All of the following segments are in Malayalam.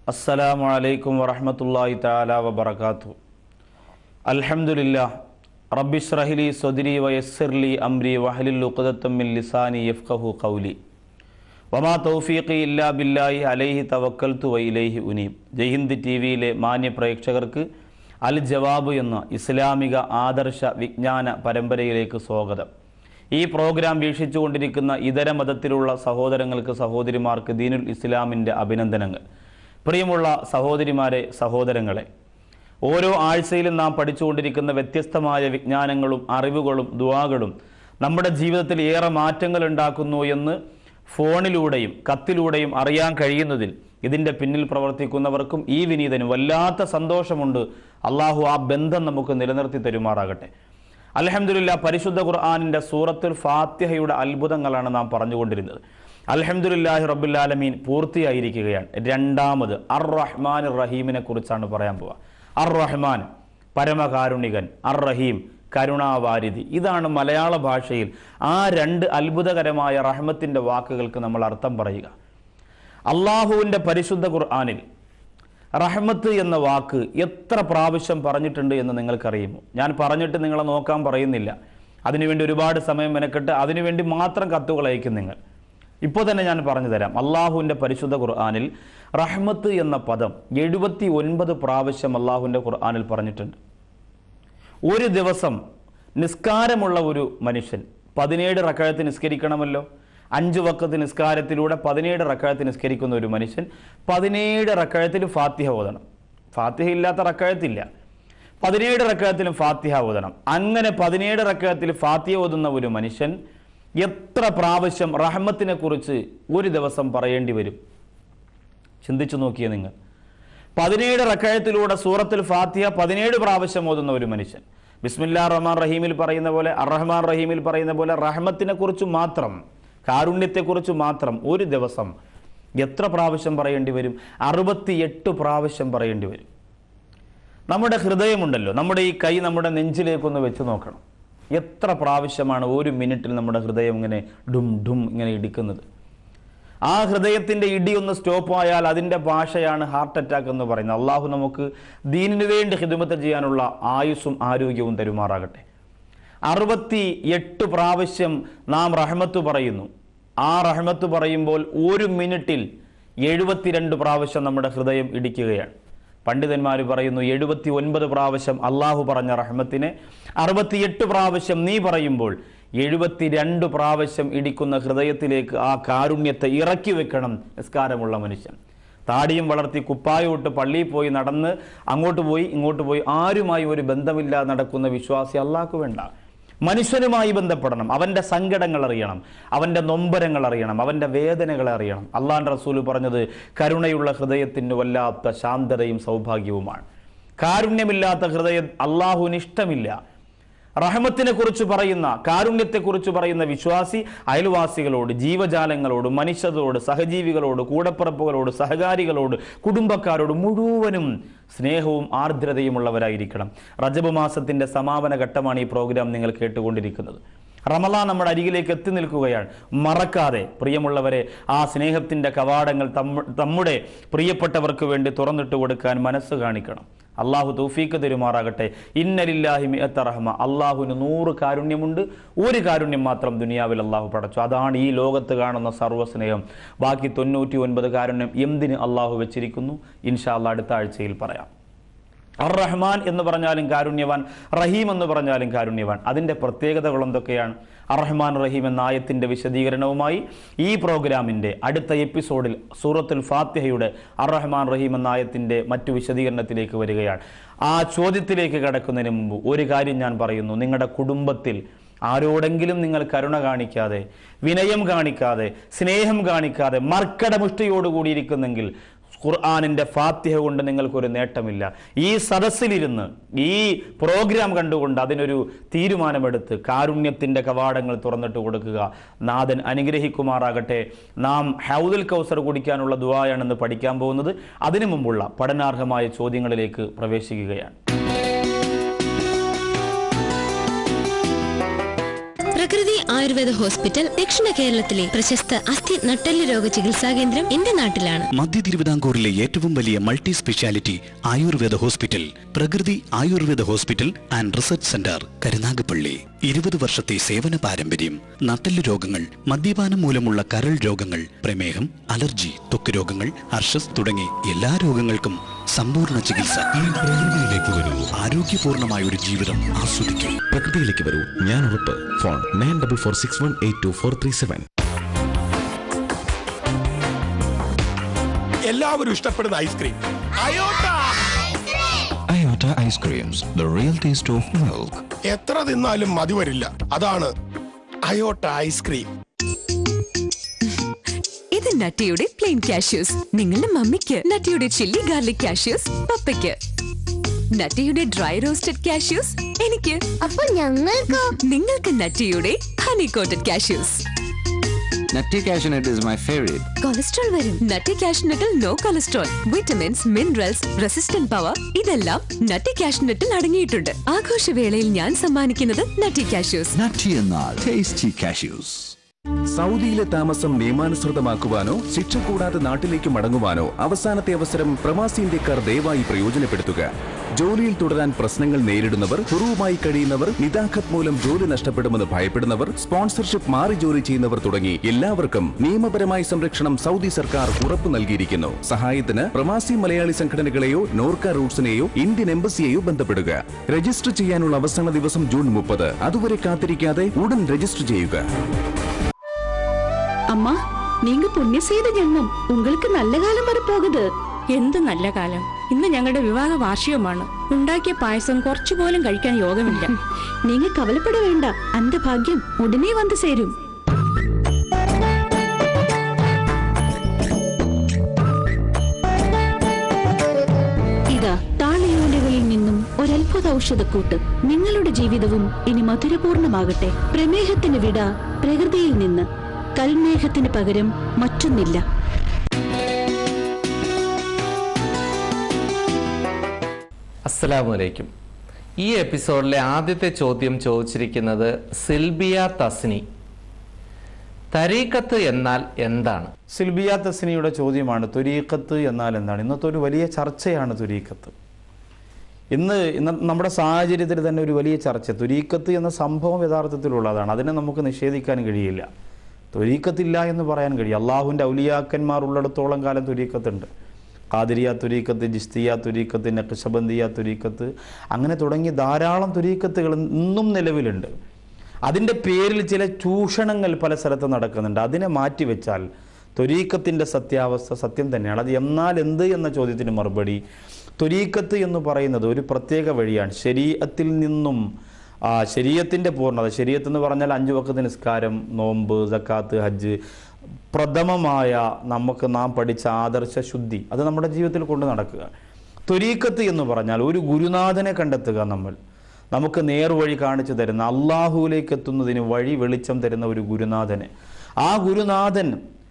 അസ്സലാമു അലൈക്കും വറഹ്മത്തുള്ളാഹി തആല വബറകാതുഹു അൽഹംദുലില്ലാ റബ്ബിഷ്റഹ്ലി സ്വദ്രി വയസ്സിർലി അംരി വഹ്ലുൽ ഉഖ്ദത്തം മിൻ ലിസാനി യഫ്ഖഹു ഖൗലി വമാ തൗഫീഖി ഇല്ലാ ബില്ലാഹി അലൈഹി തവക്കൽതു വ ഇലൈഹി ഉനീബ് ജയ്ഹിന്ദ് ടി വിയിലെ മാന്യ പ്രേക്ഷകർക്ക് അൽ ജവാബ് എന്ന ഇസ്ലാമിക ആദർശ വിജ്ഞാന പരമ്പരയിലേക്ക് സ്വാഗതം ഈ പ്രോഗ്രാം വീക്ഷിച്ചുകൊണ്ടിരിക്കുന്ന ഇതര മതത്തിലുള്ള സഹോദരങ്ങൾക്ക് സഹോദരിമാർക്ക് ദീനുൽ ഇസ്ലാമിൻ്റെ അഭിനന്ദനങ്ങൾ പ്രിയമുള്ള സഹോദരിമാരെ സഹോദരങ്ങളെ ഓരോ ആഴ്ചയിലും നാം പഠിച്ചുകൊണ്ടിരിക്കുന്ന വ്യത്യസ്തമായ വിജ്ഞാനങ്ങളും അറിവുകളും ദുവാകളും നമ്മുടെ ജീവിതത്തിൽ ഏറെ മാറ്റങ്ങൾ ഉണ്ടാക്കുന്നു എന്ന് ഫോണിലൂടെയും കത്തിലൂടെയും അറിയാൻ കഴിയുന്നതിൽ ഇതിൻ്റെ പിന്നിൽ പ്രവർത്തിക്കുന്നവർക്കും ഈ വിനീതനും വല്ലാത്ത സന്തോഷമുണ്ട് അള്ളാഹു ആ ബന്ധം നമുക്ക് നിലനിർത്തി തരുമാറാകട്ടെ അലഹമുല്ല പരിശുദ്ധ ഖുർആാനിൻ്റെ സൂറത്തുൽ ഫാത്തിഹയുടെ അത്ഭുതങ്ങളാണ് നാം പറഞ്ഞുകൊണ്ടിരുന്നത് അലഹമുല്ലാഹി റബ്ബുല്ലാലമീൻ പൂർത്തിയായിരിക്കുകയാണ് രണ്ടാമത് അർ റഹ്മാൻ റഹീമിനെ കുറിച്ചാണ് പറയാൻ പോവുക അർ റഹ്മാൻ പരമകാരുണികൻ അർ റഹീം കരുണാവാരിധി ഇതാണ് മലയാള ഭാഷയിൽ ആ രണ്ട് അത്ഭുതകരമായ റഹ്മത്തിൻ്റെ വാക്കുകൾക്ക് നമ്മൾ അർത്ഥം പറയുക അള്ളാഹുവിൻ്റെ പരിശുദ്ധ ഖുർആാനിൽ റഹ്മത്ത് എന്ന വാക്ക് എത്ര പ്രാവശ്യം പറഞ്ഞിട്ടുണ്ട് എന്ന് നിങ്ങൾക്കറിയുമോ ഞാൻ പറഞ്ഞിട്ട് നിങ്ങളെ നോക്കാൻ പറയുന്നില്ല അതിനുവേണ്ടി ഒരുപാട് സമയം മെനക്കെട്ട് അതിനുവേണ്ടി മാത്രം കത്തുകൾ അയക്കും നിങ്ങൾ ഇപ്പോൾ തന്നെ ഞാൻ പറഞ്ഞു തരാം അള്ളാഹുവിൻ്റെ പരിശുദ്ധ ഖുർആാനിൽ റഹ്മത്ത് എന്ന പദം എഴുപത്തി ഒൻപത് പ്രാവശ്യം അള്ളാഹുവിൻ്റെ ഖുർആാനിൽ പറഞ്ഞിട്ടുണ്ട് ഒരു ദിവസം നിസ്കാരമുള്ള ഒരു മനുഷ്യൻ പതിനേഴ് റക്കായത്ത് നിസ്കരിക്കണമല്ലോ അഞ്ച് വക്കത്ത് നിസ്കാരത്തിലൂടെ പതിനേഴ് റക്കായത്ത് നിസ്കരിക്കുന്ന ഒരു മനുഷ്യൻ പതിനേഴ് റക്കായത്തിൽ ഫാത്തിഹ ഓതണം ഫാത്തിഹ ഇല്ലാത്ത റക്കായത്തില്ല പതിനേഴ് റക്കായത്തിലും ഫാത്തിഹ ഓതണം അങ്ങനെ പതിനേഴ് റക്കായത്തിൽ ഫാത്തിഹ ഓതുന്ന ഒരു മനുഷ്യൻ എത്ര പ്രാവശ്യം റഹ്മത്തിനെ കുറിച്ച് ഒരു ദിവസം പറയേണ്ടി വരും ചിന്തിച്ചു നോക്കിയ നിങ്ങൾ പതിനേഴ് റക്കായത്തിലൂടെ സൂറത്തുൽ ഫാത്തിഹ പതിനേഴ് പ്രാവശ്യം ഓതുന്ന ഒരു മനുഷ്യൻ ബിസ്മില്ലാ റഹ്മാൻ റഹീമിൽ പറയുന്ന പോലെ അറഹ്മാൻ റഹീമിൽ പറയുന്ന പോലെ റഹ്മത്തിനെ കുറിച്ച് മാത്രം കാരുണ്യത്തെക്കുറിച്ച് മാത്രം ഒരു ദിവസം എത്ര പ്രാവശ്യം പറയേണ്ടി വരും അറുപത്തിയെട്ട് പ്രാവശ്യം പറയേണ്ടി വരും നമ്മുടെ ഹൃദയമുണ്ടല്ലോ നമ്മുടെ ഈ കൈ നമ്മുടെ നെഞ്ചിലേക്കൊന്ന് വെച്ച് നോക്കണം എത്ര പ്രാവശ്യമാണ് ഒരു മിനിറ്റിൽ നമ്മുടെ ഹൃദയം ഇങ്ങനെ ഡും ഡും ഇങ്ങനെ ഇടിക്കുന്നത് ആ ഹൃദയത്തിൻ്റെ ഇടി ഒന്ന് സ്റ്റോപ്പ് ആയാൽ അതിൻ്റെ ഭാഷയാണ് ഹാർട്ട് അറ്റാക്ക് എന്ന് പറയുന്നത് അള്ളാഹു നമുക്ക് ദീനിനു വേണ്ടി ഹിദുമത്ത് ചെയ്യാനുള്ള ആയുസ്സും ആരോഗ്യവും തരുമാറാകട്ടെ അറുപത്തി എട്ട് പ്രാവശ്യം നാം റഹ്മത്ത് പറയുന്നു ആ റഹ്മത്ത് പറയുമ്പോൾ ഒരു മിനിറ്റിൽ എഴുപത്തിരണ്ട് പ്രാവശ്യം നമ്മുടെ ഹൃദയം ഇടിക്കുകയാണ് പണ്ഡിതന്മാർ പറയുന്നു എഴുപത്തി ഒൻപത് പ്രാവശ്യം അള്ളാഹു പറഞ്ഞ റഹ്മത്തിനെ അറുപത്തിയെട്ട് പ്രാവശ്യം നീ പറയുമ്പോൾ എഴുപത്തിരണ്ട് പ്രാവശ്യം ഇടിക്കുന്ന ഹൃദയത്തിലേക്ക് ആ കാരുണ്യത്തെ ഇറക്കി വെക്കണം നിസ്കാരമുള്ള മനുഷ്യൻ താടിയും വളർത്തി കുപ്പായോട്ട് പള്ളിയിൽ പോയി നടന്ന് അങ്ങോട്ട് പോയി ഇങ്ങോട്ട് പോയി ആരുമായി ഒരു ബന്ധമില്ലാതെ നടക്കുന്ന വിശ്വാസി അള്ളാഹ്ക്ക് വേണ്ട മനുഷ്യനുമായി ബന്ധപ്പെടണം അവൻ്റെ സങ്കടങ്ങൾ അറിയണം അവൻ്റെ നൊമ്പരങ്ങൾ അറിയണം അവൻ്റെ വേദനകൾ അറിയണം അള്ളാൻ റസൂൽ പറഞ്ഞത് കരുണയുള്ള ഹൃദയത്തിന് വല്ലാത്ത ശാന്തതയും സൗഭാഗ്യവുമാണ് കാരുണ്യമില്ലാത്ത ഹൃദയം അള്ളാഹുവിന് ഇഷ്ടമില്ല റഹമത്തിനെ കുറിച്ച് പറയുന്ന കാരുണ്യത്തെക്കുറിച്ച് പറയുന്ന വിശ്വാസി അയൽവാസികളോട് ജീവജാലങ്ങളോട് മനുഷ്യരോട് സഹജീവികളോട് കൂടപ്പിറപ്പുകളോട് സഹകാരികളോട് കുടുംബക്കാരോട് മുഴുവനും സ്നേഹവും ആർദ്രതയുമുള്ളവരായിരിക്കണം റജബ് മാസത്തിൻ്റെ സമാപന ഘട്ടമാണ് ഈ പ്രോഗ്രാം നിങ്ങൾ കേട്ടുകൊണ്ടിരിക്കുന്നത് റമലാ നമ്മുടെ അരികിലേക്ക് എത്തി നിൽക്കുകയാണ് മറക്കാതെ പ്രിയമുള്ളവരെ ആ സ്നേഹത്തിൻ്റെ കവാടങ്ങൾ നമ്മുടെ പ്രിയപ്പെട്ടവർക്ക് വേണ്ടി തുറന്നിട്ട് കൊടുക്കാൻ മനസ്സ് കാണിക്കണം അള്ളാഹു തൗഫീക്ക് തരുമാറാകട്ടെ ഇന്നലില്ലാഹി മിഅത്ത റഹ്മ അള്ളാഹുവിന് നൂറ് കാരുണ്യമുണ്ട് ഒരു കാരുണ്യം മാത്രം ദുനിയാവിൽ അള്ളാഹു പടച്ചു അതാണ് ഈ ലോകത്ത് കാണുന്ന സർവ്വസ്നേഹം ബാക്കി തൊണ്ണൂറ്റി ഒൻപത് കാരുണ്യം എന്തിന് അള്ളാഹു വെച്ചിരിക്കുന്നു ഇൻഷാ അള്ളാഹ് അടുത്ത ആഴ്ചയിൽ പറയാം അർ റഹ്മാൻ എന്ന് പറഞ്ഞാലും കാരുണ്യവാൻ റഹീം എന്ന് പറഞ്ഞാലും കാരുണ്യവാൻ അതിൻ്റെ പ്രത്യേകതകൾ എന്തൊക്കെയാണ് അർ റഹ്മാൻ റഹീം എന്ന ആയത്തിൻ്റെ വിശദീകരണവുമായി ഈ പ്രോഗ്രാമിൻ്റെ അടുത്ത എപ്പിസോഡിൽ സൂറത്തുൽ ഫാത്തിഹയുടെ അർ റഹ്മാൻ റഹീം എന്ന ആയത്തിൻ്റെ മറ്റു വിശദീകരണത്തിലേക്ക് വരികയാണ് ആ ചോദ്യത്തിലേക്ക് കടക്കുന്നതിന് മുമ്പ് ഒരു കാര്യം ഞാൻ പറയുന്നു നിങ്ങളുടെ കുടുംബത്തിൽ ആരോടെങ്കിലും നിങ്ങൾ കരുണ കാണിക്കാതെ വിനയം കാണിക്കാതെ സ്നേഹം കാണിക്കാതെ മർക്കടമുഷ്ടിയോടുകൂടി ഇരിക്കുന്നെങ്കിൽ ഖുർആാനിൻ്റെ ഫാത്തിഹ കൊണ്ട് നിങ്ങൾക്കൊരു നേട്ടമില്ല ഈ സദസ്സിലിരുന്ന് ഈ പ്രോഗ്രാം കണ്ടുകൊണ്ട് അതിനൊരു തീരുമാനമെടുത്ത് കാരുണ്യത്തിൻ്റെ കവാടങ്ങൾ തുറന്നിട്ട് കൊടുക്കുക നാഥൻ അനുഗ്രഹിക്കുമാറാകട്ടെ നാം ഹൗദുൽ കൗസർ കുടിക്കാനുള്ള ദുവായാണെന്ന് പഠിക്കാൻ പോകുന്നത് അതിനു മുമ്പുള്ള പഠനാർഹമായ ചോദ്യങ്ങളിലേക്ക് പ്രവേശിക്കുകയാണ് പ്രകൃതി ആയുർവേദ ആയുർവേദ ഹോസ്പിറ്റൽ ദക്ഷിണ കേരളത്തിലെ പ്രശസ്ത അസ്ഥി നട്ടെല്ല് രോഗ ചികിത്സാ കേന്ദ്രം എന്റെ നാട്ടിലാണ് മധ്യ തിരുവിതാംകൂറിലെ ഏറ്റവും വലിയ multi speciality Ayurveda hospital Prakriti Ayurveda hospital and research centre Karunagappally ഇരുപത് വർഷത്തെ സേവന പാരമ്പര്യം നട്ടെല്ല് രോഗങ്ങൾ മദ്യപാനം മൂലമുള്ള കരൾ രോഗങ്ങൾ പ്രമേഹം അലർജി ത്വക്ക് രോഗങ്ങൾ അർഷസ് തുടങ്ങി എല്ലാ രോഗങ്ങൾക്കും സമ്പൂർണ്ണ ചികിത്സ ഈ പ്രകൃതിയിലേക്ക് വരൂ ആരോഗ്യപൂർണമായ ഒരു ജീവിതം ആസ്വദിക്കും പ്രകൃതിയിലേക്ക് വരൂ ഞാൻ ഉറപ്പ് phone nine double four six one eight two four three seven എല്ലാവരും ഇഷ്ടപ്പെടുന്ന ice cream Iota Iota Ice Creams, the real taste of milk. എത്ര തിന്നാലും മതി വരില്ല അതാണ് അയോട്ട ഐസ്ക്രീം ഇത് നട്ടിയുടെ പ്ലെയിൻ കാഷ്യൂസ് നിങ്ങളുടെ മമ്മിക്ക് നട്ടിയുടെ ചില്ലി ഗാർലിക് കാഷ്യൂസ് പപ്പയ്ക്ക് നട്ടിയുടെ ഡ്രൈ റോസ്റ്റഡ് കാഷ്യൂസ് എനിക്ക് അപ്പൊ ഞങ്ങൾക്കോ നിങ്ങൾക്ക് നട്ടിയുടെ honey coated cashews Nutty Cashew Nut is my favorite. Cholesterol വരും നട്ടി കാഷ്നട്ടിൽ no cholesterol vitamins minerals resistant power ഇതെല്ലാം നട്ടി കാഷ്നട്ടിൽ അടങ്ങിയിട്ടുണ്ട് ആഘോഷവേളയിൽ ഞാൻ സമ്മാനിക്കുന്നത് നട്ടി കാഷ്യൂസ് Nutty എന്നാൽ tasty cashews. സൗദിയിലെ താമസം നിയമാനുസൃതമാക്കുവാനോ ശിക്ഷ കൂടാതെ നാട്ടിലേക്ക് മടങ്ങുവാനോ അവസാനത്തെ അവസരം പ്രവാസി ഇന്ത്യക്കാർ ദയവായി പ്രയോജനപ്പെടുത്തുക ജോലിയിൽ തുടരാൻ പ്രശ്നങ്ങൾ നേരിടുന്നവർ കുറവുമായി കഴിയുന്നവർ നിതാഖത്ത് മൂലം ജോലി നഷ്ടപ്പെടുമെന്ന് ഭയപ്പെടുന്നവർ സ്പോൺസർഷിപ്പ് മാറി ജോലി ചെയ്യുന്നവർ തുടങ്ങി എല്ലാവർക്കും നിയമപരമായ സംരക്ഷണം സൗദി സർക്കാർ ഉറപ്പു നൽകിയിരിക്കുന്നു സഹായത്തിന് പ്രവാസി മലയാളി സംഘടനകളെയോ നോർക്ക റൂട്ട്സിനെയോ ഇന്ത്യൻ എംബസിയെയോ ബന്ധപ്പെടുക രജിസ്റ്റർ ചെയ്യാനുള്ള അവസാന ദിവസം ജൂൺ മുപ്പത് അതുവരെ കാത്തിരിക്കാതെ ഉടൻ രജിസ്റ്റർ ചെയ്യുക அம்மா நீங்க புண்ணிய செய்த ஜென்மம் உங்களுக்கு நல்ல காலம் வரப்போகுது എന്ത് നല്ല കാലം ഇന്ന് ഞങ്ങളുടെ വിവാഹ വാർഷികമാണ് ഉണ്ടാക്കിയ പായസം കുറച്ചു പോലും കഴിക്കാൻ യോഗമില്ല நீங்க கவலைப்பட வேண்டாம் அந்த பாக்கியம் உடனே வந்து சேரும் ഇതാ താളയോലകളിൽ നിന്നും ഒരത്ഭുത ഔഷധക്കൂട്ട് നിങ്ങളുടെ ജീവിതവും ഇനി മധുരപൂർണമാകട്ടെ പ്രമേഹത്തിന് വിട പ്രകൃതിയിൽ നിന്ന് കൽമേഘത്തിന് പകരം മറ്റൊന്നില്ല അസ്സലാമു അലൈക്കും ഈ എപ്പിസോഡിലെ ആദ്യത്തെ ചോദ്യം ചോദിച്ചിരിക്കുന്നത് സിൽബിയ തസ്നി തരീക്കത്ത് എന്നാൽ എന്താണ് സിൽബിയ തസ്നിയുടെ ചോദ്യമാണ് തുരീഖത്ത് എന്നാൽ എന്താണ് ഇന്നത്തെ ഒരു വലിയ ചർച്ചയാണ് തുരീഖത്ത് ഇന്ന് ഇന്ന് നമ്മുടെ സാഹചര്യത്തിൽ തന്നെ ഒരു വലിയ ചർച്ച തുരീക്കത്ത് എന്ന സംഭവം യഥാർത്ഥത്തിലുള്ളതാണ് അതിനെ നമുക്ക് നിഷേധിക്കാൻ കഴിയില്ല തുരീക്കത്തില്ല എന്ന് പറയാൻ കഴിയും അള്ളാഹുവിൻ്റെ ഔലിയാക്കന്മാർ ഉള്ളിടത്തോളം കാലം തുരീക്കത്തുണ്ട് ഖാദിരിയ തുരീക്കത്ത് ജിസ്തിയ തുരീക്കത്ത് നഖ്ഷബന്ദിയ തുരീക്കത്ത് അങ്ങനെ തുടങ്ങി ധാരാളം തുരീക്കത്തുകൾ ഇന്നും നിലവിലുണ്ട് അതിൻ്റെ പേരിൽ ചില ചൂഷണങ്ങൾ പല സ്ഥലത്ത് നടക്കുന്നുണ്ട് അതിനെ മാറ്റിവെച്ചാൽ ത്വരീക്കത്തിൻ്റെ സത്യാവസ്ഥ സത്യം തന്നെയാണ് അത് എന്നാൽ എന്ത് എന്ന ചോദ്യത്തിന് മറുപടി ത്വരീക്കത്ത് എന്ന് പറയുന്നത് ഒരു പ്രത്യേക വഴിയാണ് ശരീരത്തിൽ നിന്നും ആ ശരീരത്തിൻ്റെ പൂർണ്ണത ശരീരത്ത് എന്ന് പറഞ്ഞാൽ അഞ്ചു വക്കത്ത് നിസ്കാരം നോമ്പ് സക്കാത്ത് ഹജ്ജ് പ്രഥമമായ നമുക്ക് നാം പഠിച്ച ആദർശ ശുദ്ധി അത് നമ്മുടെ ജീവിതത്തിൽ കൊണ്ട് നടക്കുക ത്വരീക്കത്ത് എന്ന് പറഞ്ഞാൽ ഒരു ഗുരുനാഥനെ കണ്ടെത്തുക നമ്മൾ നമുക്ക് നേർവഴി കാണിച്ചു തരുന്ന അള്ളാഹുവിലേക്ക് എത്തുന്നതിന് വഴി വെളിച്ചം തരുന്ന ഒരു ഗുരുനാഥനെ ആ ഗുരുനാഥൻ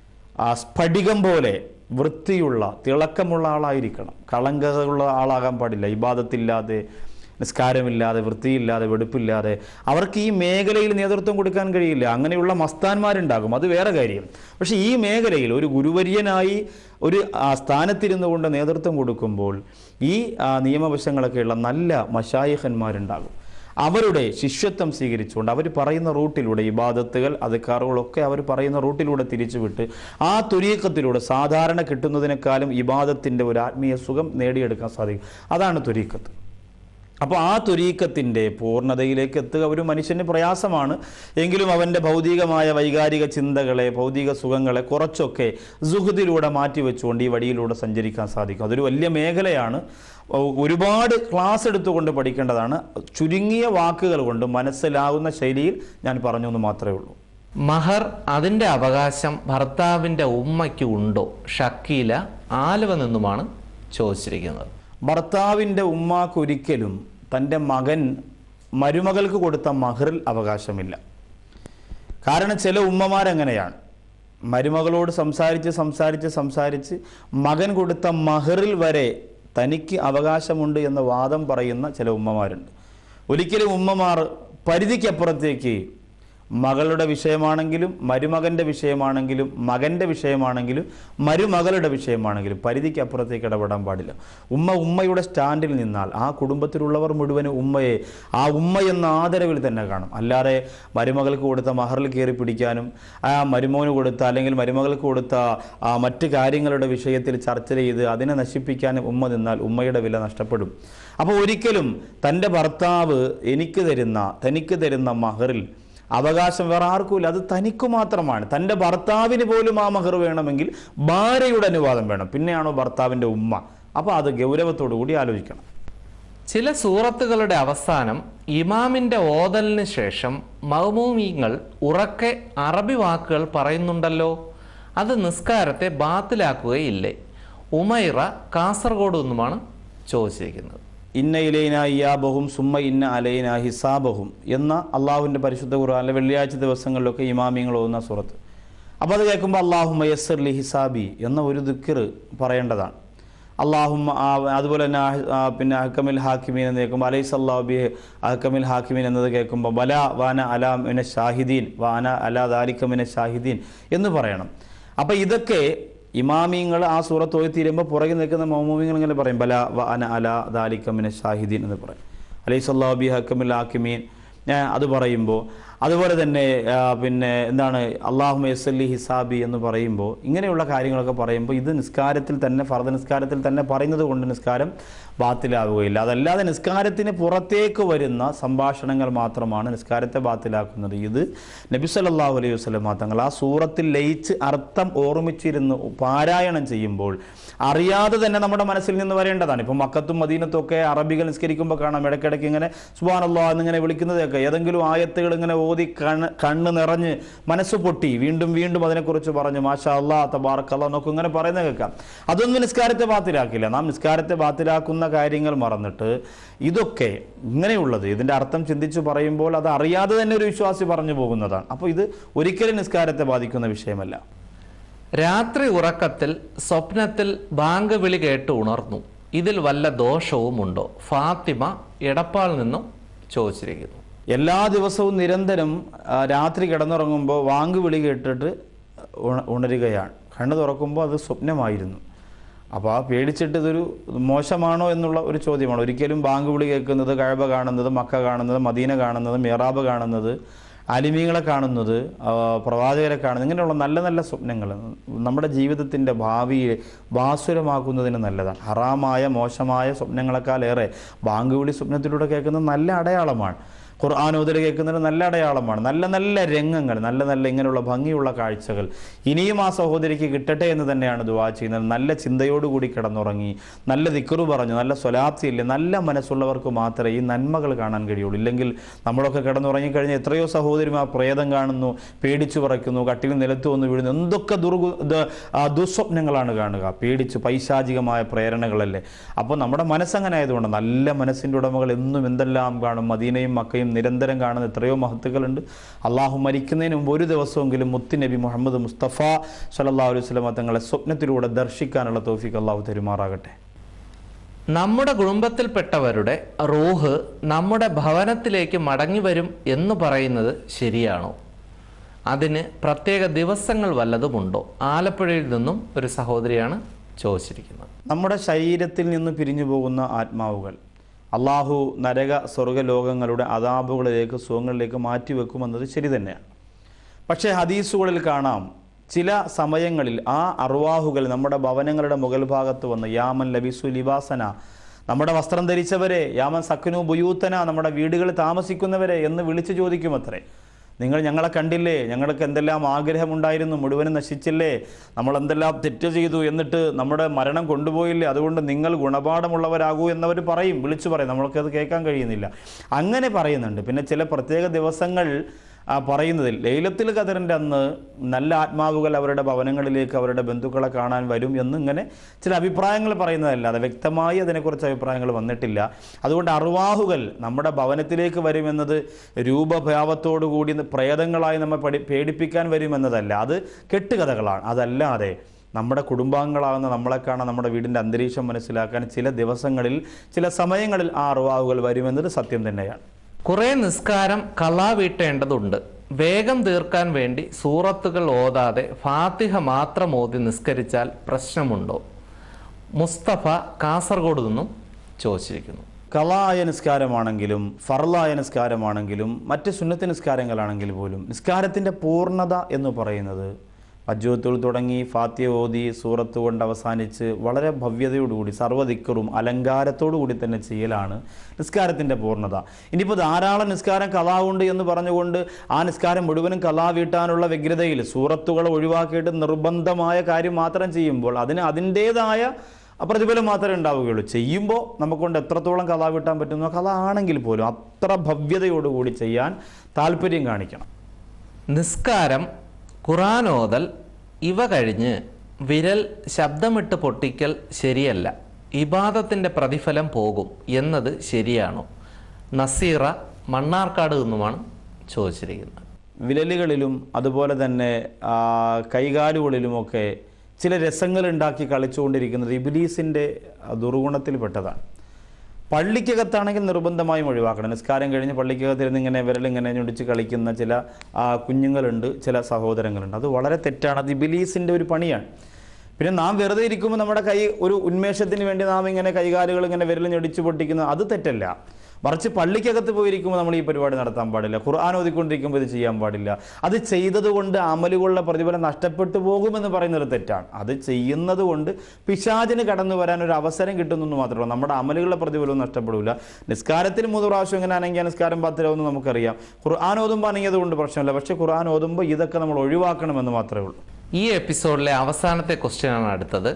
ആ സ്ഫടികം പോലെ വൃത്തിയുള്ള തിളക്കമുള്ള ആളായിരിക്കണം കളങ്കതയുള്ള ആളാകാൻ പാടില്ല ഇബാദത്തില്ലാതെ നിസ്കാരമില്ലാതെ വൃത്തിയില്ലാതെ വെടുപ്പില്ലാതെ അവർക്ക് ഈ മേഖലയിൽ നേതൃത്വം കൊടുക്കാൻ കഴിയില്ല അങ്ങനെയുള്ള മസ്താന്മാരുണ്ടാകും അത് വേറെ കാര്യം പക്ഷേ ഈ മേഖലയിൽ ഒരു ഗുരുവര്യനായി ഒരു ആ, സ്ഥാനത്തിരുന്നു കൊണ്ട് നേതൃത്വം കൊടുക്കുമ്പോൾ ഈ ആ, നിയമവശങ്ങളൊക്കെയുള്ള നല്ല മഷായിഹന്മാരുണ്ടാകും അവരുടെ ശിഷ്യത്വം സ്വീകരിച്ചുകൊണ്ട് അവർ പറയുന്ന റൂട്ടിലൂടെ ഇബാദത്തുകൾ അധികാറുകളൊക്കെ അവർ പറയുന്ന റൂട്ടിലൂടെ തിരിച്ചുവിട്ട് ആ തുരീക്കത്തിലൂടെ സാധാരണ കിട്ടുന്നതിനേക്കാളും ഇബാദത്തിൻ്റെ ഒരു ആത്മീയ സുഖം നേടിയെടുക്കാൻ സാധിക്കും അതാണ് തുരീക്കത്ത് അപ്പോൾ ആ തുരീക്കത്തിൻ്റെ പൂർണ്ണതയിലേക്ക് എത്തുക ഒരു മനുഷ്യന് പ്രയാസമാണ് എങ്കിലും അവൻ്റെ ഭൗതികമായ വൈകാരിക ചിന്തകളെ ഭൗതിക സുഖങ്ങളെ കുറച്ചൊക്കെ സുഹൃത്തിലൂടെ മാറ്റിവെച്ചുകൊണ്ട് ഈ വഴിയിലൂടെ സഞ്ചരിക്കാൻ സാധിക്കും അതൊരു വലിയ മേഖലയാണ് ഒ- ഒരുപാട് ക്ലാസ് എടുത്തുകൊണ്ട് പഠിക്കേണ്ടതാണ് ചുരുങ്ങിയ വാക്കുകൾ കൊണ്ട് മനസ്സിലാവുന്ന ശൈലിയിൽ ഞാൻ പറഞ്ഞു എന്ന് മാത്രമേ ഉള്ളൂ മഹർ അതിൻ്റെ അവകാശം ഭർത്താവിൻ്റെ ഉമ്മയ്ക്ക് ഉണ്ടോ ഷക്കീല ആലുവ നിന്നുമാണ് ചോദിച്ചിരിക്കുന്നത് ഭർത്താവിൻ്റെ ഉമ്മാക്കൊരിക്കലും തൻ്റെ മകൻ മരുമകൾക്ക് കൊടുത്ത മഹറിൽ അവകാശമില്ല കാരണം ചില ഉമ്മമാരങ്ങനെയാണ് മരുമകളോട് സംസാരിച്ച് സംസാരിച്ച് സംസാരിച്ച് മകൻ കൊടുത്ത മഹറിൽ വരെ തനിക്ക് അവകാശമുണ്ട് എന്ന വാദം പറയുന്ന ചില ഉമ്മമാരുണ്ട് ഒരിക്കലും ഉമ്മമാർ പരിധിക്കപ്പുറത്തേക്ക് മകളുടെ വിഷയമാണെങ്കിലും മരുമകൻ്റെ വിഷയമാണെങ്കിലും മകൻ്റെ വിഷയമാണെങ്കിലും മരുമകളുടെ വിഷയമാണെങ്കിലും പരിധിക്ക് അപ്പുറത്തേക്ക് ഇടപെടാൻ പാടില്ല ഉമ്മ ഉമ്മയുടെ സ്റ്റാൻഡിൽ നിന്നാൽ ആ കുടുംബത്തിലുള്ളവർ മുഴുവനും ഉമ്മയെ ആ ഉമ്മ എന്ന ആദരവിൽ തന്നെ കാണും അല്ലാതെ മരുമകൾക്ക് കൊടുത്ത മഹറിൽ കയറി പിടിക്കാനും ആ മരുമോന് കൊടുത്ത അല്ലെങ്കിൽ മരുമകൾക്ക് കൊടുത്ത ആ മറ്റ് കാര്യങ്ങളുടെ വിഷയത്തിൽ ചർച്ച ചെയ്ത് അതിനെ നശിപ്പിക്കാനും ഉമ്മ നിന്നാൽ ഉമ്മയുടെ വില നഷ്ടപ്പെടും അപ്പോൾ ഒരിക്കലും തൻ്റെ ഭർത്താവ് എനിക്ക് തരുന്ന തനിക്ക് തരുന്ന മഹറിൽ അവകാശം വേറെ ആർക്കുമില്ല അത് തനിക്ക് മാത്രമാണ് തൻ്റെ ഭർത്താവിന് പോലും ആ മഹർ വേണമെങ്കിൽ ഭാര്യയുടെ അനുവാദം വേണം പിന്നെയാണോ ഭർത്താവിൻ്റെ ഉമ്മ അപ്പോൾ അത് ഗൗരവത്തോടു കൂടി ആലോചിക്കണം ചില സൂറത്തുകളുടെ അവസാനം ഇമാമിന്റെ ഓതലിന് ശേഷം മൗമൂമിങ്ങൾ ഉറക്കെ അറബി വാക്കുകൾ പറയുന്നുണ്ടല്ലോ അത് നിസ്കാരത്തെ ബാത്തിലാക്കുകയില്ലേ ഉമൈറ കാസർഗോഡ് നിന്നുമാണ് ചോദിച്ചിരിക്കുന്നത് ഇന്ന ഇലൈന ഇയാബഹും സുമ്മ ഇന്ന അലൈന ഹിസാബഹും എന്ന അള്ളാഹുവിൻ്റെ പരിശുദ്ധ ഖുർആാനിലെ വെള്ളിയാഴ്ച ദിവസങ്ങളിലൊക്കെ ഇമാമിങ്ങൾ ഓതുന്ന സുറത്ത് അപ്പോൾ അത് കേൾക്കുമ്പോൾ അള്ളാഹു മയസ്സർലി ഹിസാബി എന്ന ഒരു ദിക്കർ പറയേണ്ടതാണ് അള്ളാഹും അതുപോലെ തന്നെ ആ- ആ പിന്നെ അഹക്കമിൽ ഹാക്കിമീൻ എന്ന് കേൾക്കുമ്പോൾ അലൈസ് അള്ളാഹുബി അഹക്കമിൽ ഹാക്കിമീൻ എന്നത് കേൾക്കുമ്പോൾ ബല വാന അല മിന ഷാഹിദീൻ വാന അല ദാലിക്കമിന ഷാഹിദീൻ എന്ന് പറയണം അപ്പോൾ ഇതൊക്കെ ഇമാമിങ്ങൾ ആ സൂറത്ത് ഓതി തീരുമ്പോൾ പുറകെ നിൽക്കുന്ന മൗമൂമിങ്ങൾ ഇങ്ങനെ പറയും ബല വ അന അല ദാലിക്കമിന ഷാഹിദീൻ എന്ന് പറയും അലൈസ് അള്ളാഹുബി ഹക്കമിൽ ഹാക്കിമീൻ ഞാൻ അത് പറയുമ്പോൾ അതുപോലെ തന്നെ ആ, പിന്നെ എന്താണ് അള്ളാഹു മയസല്ലി ഹിസാബി എന്ന് പറയുമ്പോൾ ഇങ്ങനെയുള്ള കാര്യങ്ങളൊക്കെ പറയുമ്പോൾ ഇത് നിസ്കാരത്തിൽ തന്നെ ഫർദ നിസ്കാരത്തിൽ തന്നെ പറയുന്നത് കൊണ്ട് നിസ്കാരം ബാത്തിലാവുകയില്ല അതല്ലാതെ നിസ്കാരത്തിന് പുറത്തേക്ക് വരുന്ന സംഭാഷണങ്ങൾ മാത്രമാണ് നിസ്കാരത്തെ ബാത്തിലാക്കുന്നത് ഇത് നബി സല്ലല്ലാഹു അലൈഹി വസല്ലം തങ്ങൾ ആ സൂറത്തിൽ ലയിച്ച് അർത്ഥം ഓർമ്മിച്ചിരുന്ന് പാരായണം ചെയ്യുമ്പോൾ അറിയാതെ തന്നെ നമ്മുടെ മനസ്സിൽ നിന്ന് വരേണ്ടതാണ് ഇപ്പം മക്കത്തും മദീനത്തും ഒക്കെ അറബികൾ നിസ്കരിക്കുമ്പോൾ കാണാം ഇടയ്ക്കിടയ്ക്ക് ഇങ്ങനെ സുബാനല്ലാ എന്നിങ്ങനെ വിളിക്കുന്നതൊക്കെ ഏതെങ്കിലും ആയത്തുകൾ ഇങ്ങനെ ഓതി കണ്ണ് കണ്ണ് നിറഞ്ഞ് മനസ്സ് പൊട്ടി വീണ്ടും വീണ്ടും അതിനെക്കുറിച്ച് പറഞ്ഞു മാഷാ അല്ലാ തബാറക്കല്ല എന്നൊക്കെ ഇങ്ങനെ പറയുന്നത് കേൾക്കാം അതൊന്നും നിസ്കാരത്തെ ബാത്തിലാക്കില്ല നാം നിസ്കാരത്തെ ബാത്തിലാക്കുന്ന കാര്യങ്ങൾ മറന്നിട്ട് ഇതൊക്കെ ഇങ്ങനെയുള്ളത് ഇതിൻ്റെ അർത്ഥം ചിന്തിച്ച് പറയുമ്പോൾ അത് അറിയാതെ തന്നെ ഒരു വിശ്വാസി പറഞ്ഞു പോകുന്നതാണ് അപ്പോൾ ഇത് ഒരിക്കലും നിസ്കാരത്തെ ബാധിക്കുന്ന വിഷയമല്ല രാത്രി ഉറക്കത്തിൽ സ്വപ്നത്തിൽ ബാങ്ക് വിളി കേട്ട് ഉണർന്നു ഇതിൽ വല്ല ദോഷവുമുണ്ടോ ഫാത്തിമ എടപ്പാൾ നിന്നും ചോദിച്ചിരിക്കുന്നു എല്ലാ ദിവസവും നിരന്തരം ആ, രാത്രി കിടന്നുറങ്ങുമ്പോൾ വാങ്ക് വിളി കേട്ടിട്ട് ഉണ- ഉണരുകയാണ് കണ്ണു തുറക്കുമ്പോൾ അത് സ്വപ്നമായിരുന്നു അപ്പോൾ ആ പേടിച്ചിട്ട് ഇതൊരു മോശമാണോ എന്നുള്ള ഒരു ചോദ്യമാണ് ഒരിക്കലും ബാങ്ക് വിളി കേൾക്കുന്നത് കഴബ കാണുന്നത് മക്ക കാണുന്നത് മദീന കാണുന്നത് മിറാബ് കാണുന്നത് അലിമീങ്ങളെ കാണുന്നത് ആ, പ്രവാചകരെ കാണുന്നത് ഇങ്ങനെയുള്ള നല്ല നല്ല സ്വപ്നങ്ങൾ നമ്മുടെ ജീവിതത്തിൻ്റെ ഭാവിയെ ഭാസുരമാക്കുന്നതിന് നല്ലതാണ് ഹറാമായ മോശമായ സ്വപ്നങ്ങളെക്കാളേറെ ബാങ്ക് വിളി സ്വപ്നത്തിലൂടെ കേൾക്കുന്നത് നല്ല അടയാളമാണ് ഖുർആാനോദൽ കേൾക്കുന്നത് നല്ല അടയാളമാണ് നല്ല നല്ല രംഗങ്ങൾ നല്ല നല്ല ഇങ്ങനെയുള്ള ഭംഗിയുള്ള കാഴ്ചകൾ ഇനിയും ആ സഹോദരിക്ക് കിട്ടട്ടെ എന്ന് തന്നെയാണ് ദുവാ ചെയ്യുന്നത് നല്ല ചിന്തയോടുകൂടി കിടന്നുറങ്ങി നല്ല ദിക്കറു പറഞ്ഞു നല്ല സ്വലാപ്തിയില്ല നല്ല മനസ്സുള്ളവർക്ക് മാത്രമേ ഈ നന്മകൾ കാണാൻ കഴിയുള്ളൂ ഇല്ലെങ്കിൽ നമ്മളൊക്കെ കിടന്നുറങ്ങിക്കഴിഞ്ഞാൽ എത്രയോ സഹോദരിമാർ പ്രേതം കാണുന്നു പേടിച്ചു പറയ്ക്കുന്നു കട്ടിൽ നിലത്ത് വന്ന് വീഴുന്നു എന്തൊക്കെ ദുർഗു ദ- ആ, ദുസ്വപ്നങ്ങളാണ് കാണുക പേടിച്ച് പൈശാചികമായ പ്രേരണകളല്ലേ അപ്പോൾ നമ്മുടെ മനസ്സങ്ങനെ ആയതുകൊണ്ട് നല്ല മനസ്സിൻ്റെ ഉടമകൾ എന്നും എന്തെല്ലാം കാണും മദീനയും മക്കയും നിരന്തരം കാണുന്ന എത്രയോ മഹത്തുക്കളുണ്ട് അള്ളാഹു മരിക്കുന്നതിന് മുമ്പ് ഒരു ദിവസമെങ്കിലും മുത്തി നബി മുഹമ്മദ് മുസ്തഫ സല്ലല്ലാഹു അലൈഹി വസല്ലമ തങ്ങളെ സ്വപ്നത്തിലൂടെ ദർശിക്കാനുള്ള തോഫിക്ക് അള്ളാഹു തെരുമാറാകട്ടെ നമ്മുടെ കുടുംബത്തിൽപ്പെട്ടവരുടെ റൂഹ് നമ്മുടെ ഭവനത്തിലേക്ക് മടങ്ങി വരും എന്ന് പറയുന്നത് ശരിയാണോ അതിന് പ്രത്യേക ദിവസങ്ങൾ വല്ലതുമുണ്ടോ ആലപ്പുഴയിൽ നിന്നും ഒരു സഹോദരിയാണ് ചോദിച്ചിരിക്കുന്നത് നമ്മുടെ ശരീരത്തിൽ നിന്ന് പിരിഞ്ഞു പോകുന്ന ആത്മാവുകൾ അള്ളാഹു നരക സ്വർഗലോകങ്ങളുടെ അതാപുകളിലേക്ക് സുഖങ്ങളിലേക്ക് മാറ്റിവെക്കുമെന്നത് ശരി തന്നെയാണ് പക്ഷേ ഹദീസുകളിൽ കാണാം ചില സമയങ്ങളിൽ ആ അർവാഹുകൾ നമ്മുടെ ഭവനങ്ങളുടെ മുകൾ ഭാഗത്ത് വന്ന് യാമൻ ലബിസു ലിബാസന നമ്മുടെ വസ്ത്രം ധരിച്ചവരെ യാമൻ സക്കനു ബുയൂത്തന നമ്മുടെ വീടുകളിൽ താമസിക്കുന്നവരെ എന്ന് വിളിച്ചു ചോദിക്കുമത്രേ നിങ്ങൾ ഞങ്ങളെ കണ്ടില്ലേ ഞങ്ങൾക്ക് എന്തെല്ലാം ആഗ്രഹമുണ്ടായിരുന്നു മുഴുവനും നശിച്ചില്ലേ നമ്മൾ എന്തെല്ലാം തെറ്റ് ചെയ്തു എന്നിട്ട് നമ്മുടെ മരണം കൊണ്ടുപോയില്ലേ അതുകൊണ്ട് നിങ്ങൾ ഗുണപാഠമുള്ളവരാകൂ എന്നവർ പറയും വിളിച്ചു പറയും നമ്മൾക്കത് കേൾക്കാൻ കഴിയുന്നില്ല അങ്ങനെ പറയുന്നുണ്ട് പിന്നെ ചില പ്രത്യേക ദിവസങ്ങൾ ആ, പറയുന്നതിൽ ലൈലത്തിൽ ഖദറിൻ്റെ അന്ന് നല്ല ആത്മാവുകൾ അവരുടെ ഭവനങ്ങളിലേക്ക് അവരുടെ ബന്ധുക്കളെ കാണാൻ വരും എന്ന് ഇങ്ങനെ ചില അഭിപ്രായങ്ങൾ പറയുന്നതല്ലാതെ വ്യക്തമായി അതിനെക്കുറിച്ച് അഭിപ്രായങ്ങൾ വന്നിട്ടില്ല അതുകൊണ്ട് അറുവാഹുകൾ നമ്മുടെ ഭവനത്തിലേക്ക് വരുമെന്നത് രൂപഭാവത്തോടു കൂടി പ്രേതങ്ങളായി നമ്മെ പഠി പേടിപ്പിക്കാൻ വരുമെന്നതല്ല അത് കെട്ടുകഥകളാണ് അതല്ലാതെ നമ്മുടെ കുടുംബാംഗങ്ങളാകുന്ന നമ്മളെ കാണാൻ നമ്മുടെ വീടിൻ്റെ അന്തരീക്ഷം മനസ്സിലാക്കാൻ ചില ദിവസങ്ങളിൽ ചില സമയങ്ങളിൽ ആ അറുവാഹുകൾ വരുമെന്നത് സത്യം തന്നെയാണ് കുറേ നിസ്കാരം കളാ വീട്ടേണ്ടതുണ്ട് വേഗം തീർക്കാൻ വേണ്ടി സൂറത്തുകൾ ഓതാതെ ഫാത്തിഹ മാത്രം ഓതി നിസ്കരിച്ചാൽ പ്രശ്നമുണ്ടോ മുസ്തഫ കാസർഗോഡ് നിന്നും ചോദിച്ചിരിക്കുന്നു കലായ നിസ്കാരമാണെങ്കിലും ഫർലായ നിസ്കാരമാണെങ്കിലും മറ്റ് സുന്നത്ത് നിസ്കാരങ്ങളാണെങ്കിൽ പോലും നിസ്കാരത്തിൻ്റെ പൂർണ്ണത എന്ന് പറയുന്നത് അജ്വത്തുൽ തുടങ്ങി ഫാത്തിയ ഓതി സൂറത്ത് കൊണ്ട് അവസാനിച്ച് വളരെ ഭവ്യതയോടുകൂടി സർവ്വദിക്കറും അലങ്കാരത്തോടു കൂടി തന്നെ ചെയ്യലാണ് നിസ്കാരത്തിൻ്റെ പൂർണ്ണത ഇനിയിപ്പോൾ ധാരാളം നിസ്കാരം കലാവുണ്ട് എന്ന് പറഞ്ഞുകൊണ്ട് ആ നിസ്കാരം മുഴുവനും കലാ വീട്ടാനുള്ള വ്യഗ്രതയിൽ സൂറത്തുകൾ ഒഴിവാക്കിയിട്ട് നിർബന്ധമായ കാര്യം മാത്രം ചെയ്യുമ്പോൾ അതിന് അതിൻ്റേതായ ആ പ്രതിഫലം മാത്രമേ ഉണ്ടാവുകയുള്ളൂ ചെയ്യുമ്പോൾ നമുക്കൊണ്ട് എത്രത്തോളം കഥ വിട്ടാൻ പറ്റുന്നോ കഥ ആണെങ്കിൽ പോലും അത്ര ഭവ്യതയോടുകൂടി ചെയ്യാൻ താല്പര്യം കാണിക്കണം നിസ്കാരം ഖുറാനോദൽ ഇവ കഴിഞ്ഞ് വിരൽ ശബ്ദമിട്ട് പൊട്ടിക്കൽ ശരിയല്ല ഇബാദത്തിൻ്റെ പ്രതിഫലം പോകും എന്നത് ശരിയാണോ നസീറ മണ്ണാർക്കാട് നിന്നുമാണ് ചോദിച്ചിരിക്കുന്നത് വിരലുകളിലും അതുപോലെ തന്നെ ആ, കൈകാലുകളിലുമൊക്കെ ചില രസങ്ങൾ ഉണ്ടാക്കി കളിച്ചുകൊണ്ടിരിക്കുന്നത് ഇബിലീസിൻ്റെ ദുർഗുണത്തിൽപ്പെട്ടതാണ് പള്ളിക്കകത്താണെങ്കിൽ നിർബന്ധമായും ഒഴിവാക്കണം നിസ്കാരം കഴിഞ്ഞ് പള്ളിക്കകത്തിരുന്ന് ഇങ്ങനെ വിരലിങ്ങനെ ഞൊടിച്ച് കളിക്കുന്ന ചില ആ, കുഞ്ഞുങ്ങളുണ്ട് ചില സഹോദരങ്ങളുണ്ട് അത് വളരെ തെറ്റാണ് അത് ഇബിലീസിൻ്റെ ഒരു പണിയാണ് പിന്നെ നാം വെറുതെ ഇരിക്കുമ്പോൾ നമ്മുടെ കൈ ഒരു ഉന്മേഷത്തിന് വേണ്ടി നാം ഇങ്ങനെ കൈകാലുകൾ ഇങ്ങനെ വിരൽ ഞൊടിച്ച് പൊട്ടിക്കുന്നത് അത് തെറ്റല്ല മറിച്ച് പള്ളിക്കകത്ത് പോയിരിക്കുമ്പോൾ നമ്മൾ ഈ പരിപാടി നടത്താൻ പാടില്ല ഖുർആൻ ഓതിക്കൊണ്ടിരിക്കുമ്പോൾ ഇത് ചെയ്യാൻ പാടില്ല അത് ചെയ്തത് കൊണ്ട് അമലുകളുടെ പ്രതിഫലം നഷ്ടപ്പെട്ടു പോകുമെന്ന് പറയുന്നത് തെറ്റാണ് അത് ചെയ്യുന്നത് കൊണ്ട് പിശാചിന് കടന്നു വരാൻ ഒരു അവസരം കിട്ടുന്നു മാത്രമല്ല നമ്മുടെ അമലുകളുടെ പ്രതിഫലവും നഷ്ടപ്പെടില്ല നിസ്കാരത്തിൽ മൂന്ന് പ്രാവശ്യം എങ്ങനെ ആണെങ്കിൽ നിസ്കാരം പത്തിലാവുമെന്ന് നമുക്കറിയാം ഖുർആൻ ഓതുമ്പോൾ അനങ്ങിയത് കൊണ്ട് പ്രശ്നമില്ല പക്ഷേ ഖുർആൻ ഓതുമ്പോൾ ഇതൊക്കെ നമ്മൾ ഒഴിവാക്കണമെന്ന് മാത്രമേ ഉള്ളൂ ഈ എപ്പിസോഡിലെ അവസാനത്തെ ക്വസ്റ്റ്യനാണ് അടുത്തത്